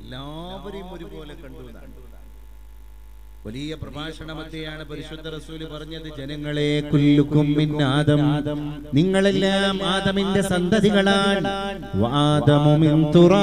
എല്ലാവരെയും ഒരുപോലെ കണ്ടു എന്നാണ് വലിയ പ്രഭാഷണമത്തെയാണ് പരിശുദ്ധ റസൂല് പറഞ്ഞത് ജനങ്ങളെ കുല്ലുക്കും മിൻ ആദം നിങ്ങളെല്ലാം ആദമിന്റെ സന്തതികളാണ് വാദമു മിൻ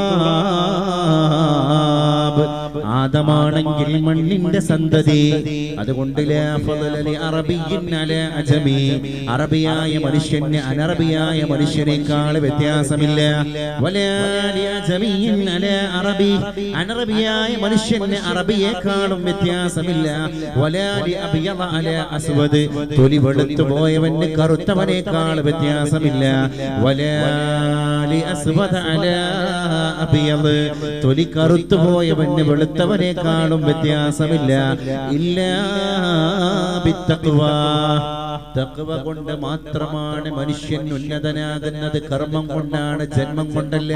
തുറാബ് ആദമാണെങ്കിൽ മണ്ണിന്റെ സന്തതി അതുകൊണ്ട് ലാ ഫളല ലി അറബിയ്യിൻ അലാ അജമി അറബിയായ മനുഷ്യന് അനറബിയായ മനുഷ്യനേക്കാൾ വ്യത്യാസമില്ല വലാ ലി അജമിയ്യിൻ അലാ അറബി അനറബിയായ മനുഷ്യന് അറബിയേക്കാളും വ്യത്യാസമില്ല വലാ ലി അബിയദ അലാ അസ്വദ് തൊലി വെളുത്തു പോയവന് കറുത്തവനേക്കാൾ വ്യത്യാസമില്ല വലാ ലി അസ്വദ അലാ അബിയദ് തൊലി കറുത്തു പോയവന് വെളുത്തവനേക്കാളും വ്യത്യാസമില്ല ഇല്ല ബിത്തഖ്വ തഖ്വ കൊണ്ട് മാത്രമാണ് മനുഷ്യൻ ഉന്നതനാകുന്നത് കർമ്മം കൊണ്ടാണ് ജന്മം കൊണ്ടല്ല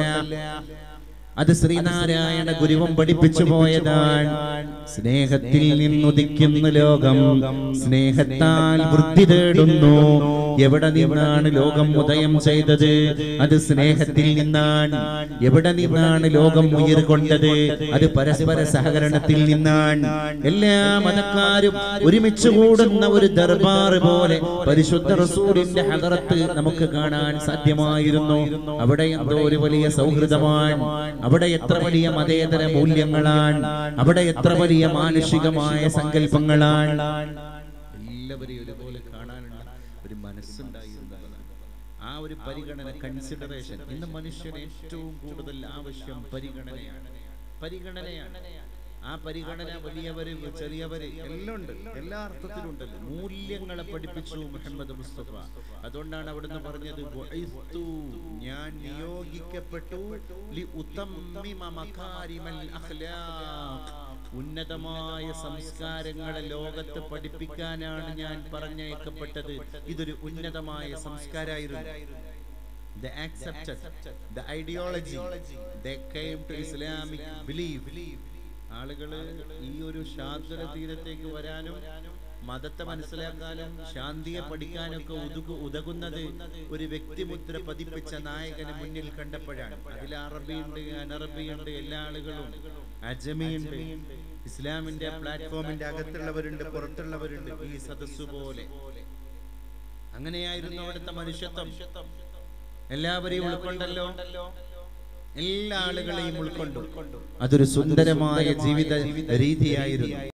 അത് ശ്രീനാരായണ ഗുരുവം പഠിപ്പിച്ചു പോയതാണ് സ്നേഹത്തിൽ നിന്നുദിക്കുന്ന ലോകം സ്നേഹത്താൽ വൃദ്ധി തേടുന്നു എവിടെ നിന്നാണ് ലോകം ഉദയം ചെയ്തത് അത് സ്നേഹത്തിൽ നിന്നാണ് എവിടെ നിന്നാണ് ലോകം ഉയർ കൊണ്ടത് അത് പരസ്പര സഹകരണത്തിൽ നിന്നാണ് എല്ലാ മതക്കാരും ഒരുമിച്ച് കൂടുന്ന ഒരു ദർബാർ പോലെ പരിശുദ്ധ റസൂലിന്റെ ഹദറത്ത് നമുക്ക് കാണാൻ സാധ്യമായിരുന്നു അവിടെ എന്തോ ഒരു വലിയ സൗഹൃദമാണ് അവിടെ എത്ര വലിയ മതേതര മൂല്യങ്ങളാണ് അവിടെ എത്ര വലിയ മാനുഷികമായ സങ്കല്പങ്ങളാണ് എല്ലാവരെയും ഒരുപോലെ കാണാനുള്ള ഒരു മനസ്സുണ്ടായിരുന്നതാണ് ആ ഒരു പരിഗണന കൺസിഡറേഷൻ ഇന്ന് മനുഷ്യന് ഏറ്റവും കൂടുതൽ ആവശ്യം പരിഗണനയാണ് പരിഗണനയാണ് ആ പരിഗണന വലിയവര് ചെറിയവര് എല്ലാം ഉണ്ട് എല്ലാ അർത്ഥത്തിലും ഉണ്ടല്ലോ മൂല്യങ്ങളെ പഠിപ്പിച്ചു മുഹമ്മദ് മുസ്തഫ അതുകൊണ്ടാണ് അവിടുന്ന് പറഞ്ഞത് "ബുഇസ്തു", ഞാൻ നിയോഗിക്കപ്പെട്ടു ലി ഉതമ്മിമ മകാരിമൽ അഖ്ലാഖ്. ഉന്നതമായ സംസ്കാരങ്ങളെ ലോകത്ത് പഠിപ്പിക്കാനാണ് ഞാൻ പറഞ്ഞയക്കപ്പെട്ടത് ഇതൊരു ഉന്നതമായ സംസ്കാരമായിരുന്നു They accepted the ideology. They came to Islamic belief. ആളുകള് ഈ ഒരു ശാന്തര തീരത്തേക്ക് വരാനും മതത്തെ മനസ്സിലാക്കാനും ശാന്തിയെ പഠിക്കാനൊക്കെ ഉതകു ഉതകുന്നത് ഒരു വ്യക്തിമുദ്ര പതിപ്പിച്ച നായകനെ മുന്നിൽ കണ്ടപ്പോഴാണ് അതിൽ അറബിയുണ്ട് അനറബിയുണ്ട് എല്ലാ ആളുകളും അജമിയുണ്ട് ഇസ്ലാമിന്റെ പ്ലാറ്റ്ഫോമിന്റെ അകത്തുള്ളവരുണ്ട് പുറത്തുള്ളവരുണ്ട് ഈ സദസ്സു പോലെ അങ്ങനെയായിരുന്നു അവിടുത്തെ മനുഷ്യത്വം എല്ലാവരെയും ഉൾക്കൊണ്ടല്ലോ എല്ലാ ആളുകളെയും ഉൾക്കൊണ്ടു അതൊരു സുന്ദരമായ ജീവിത രീതിയായിരുന്നു